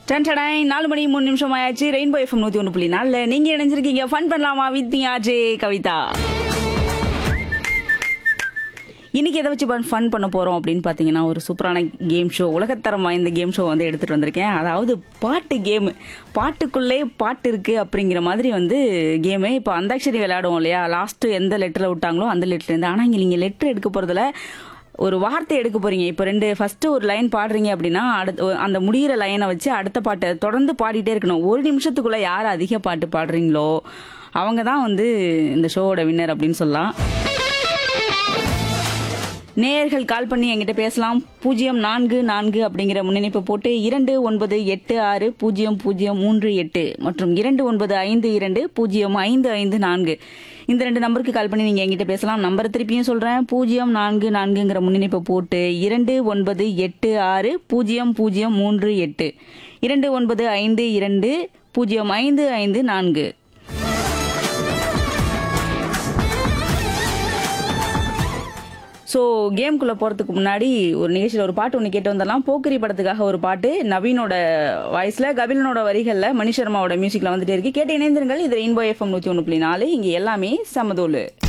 ton டடாய் நாலு மணி மூணு நிமிஷம் ஆயாச்சு ரெயின்போ எஃப்எம் நூத்தி ஒன்று புள்ளி நாலுல நீங்க இணைஞ்சிருக்கீங்க ஃபன் பண்ணலாமா வித் ஆஜே கவிதா இன்னைக்கு எதை வச்சு ஃபன் பண்ண போறோம் அப்படின்னு பாத்தீங்கன்னா ஒரு சூப்பரான கேம் ஷோ உலகத்தரம் வாய்ந்த கேம் ஷோ வந்து எடுத்துட்டு வந்திருக்கேன் அதாவது பாட்டு கேம் பாட்டுக்குள்ளே பாட்டு இருக்கு அப்படிங்கிற மாதிரி வந்து கேமு இப்போ அந்தாட்சரி விளையாடுவோம் இல்லையா லாஸ்ட் எந்த லெட்டர்ல விட்டாங்களோ அந்த லெட்டர் இருந்து ஆனா இங்க நீங்க லெட்டர் எடுக்க போறதுல ஒரு வார்த்தை எடுக்க போறீங்க இப்போ ரெண்டு ஃபர்ஸ்ட் ஒரு லைன் பாடுறீங்க அப்படின்னா அடுத்த அந்த முடியிற லைனை வச்சு அடுத்த பாட்டை தொடர்ந்து பாடிட்டே இருக்கணும் ஒரு நிமிஷத்துக்குள்ள யார் அதிக பாட்டு பாடுறீங்களோ அவங்க தான் வந்து இந்த ஷோவோட வின்னர் அப்படின்னு சொல்லலாம் நேயர்கள் கால் பண்ணி என்கிட்ட பேசலாம் பூஜ்ஜியம் நான்கு நான்கு அப்படிங்கிற முன்னிணைப்பு போட்டு இரண்டு ஒன்பது எட்டு ஆறு பூஜ்ஜியம் பூஜ்ஜியம் மூன்று எட்டு மற்றும் இரண்டு ஒன்பது ஐந்து இரண்டு பூஜ்ஜியம் ஐந்து ஐந்து நான்கு இந்த ரெண்டு நம்பருக்கு கால் பண்ணி நீங்க என்கிட்ட பேசலாம் நம்பர் திருப்பியும் சொல்றேன் பூஜ்ஜியம் நான்கு நான்குங்கிற முன்னிணைப்பை போட்டு இரண்டு ஒன்பது எட்டு ஆறு பூஜ்ஜியம் பூஜ்ஜியம் மூன்று எட்டு இரண்டு ஒன்பது ஐந்து இரண்டு பூஜ்ஜியம் ஐந்து ஐந்து நான்கு ஸோ கேம்குள்ளே போகிறதுக்கு முன்னாடி ஒரு நிகழ்ச்சியில் ஒரு பாட்டு ஒன்று கேட்டு வந்துடலாம் போக்கிரி படத்துக்காக ஒரு பாட்டு நவீனோட வாய்ஸில் கபிலனோட வரிகளில் மணி சர்மாவோட மியூசிக்கில் வந்துட்டே இருக்கு கேட்டு இணைந்திருங்கள் இது ரெயின்போ எஃப்எம் நூற்றி ஒன்று புள்ளி நாலு இங்கே எல்லாமே சமதோலு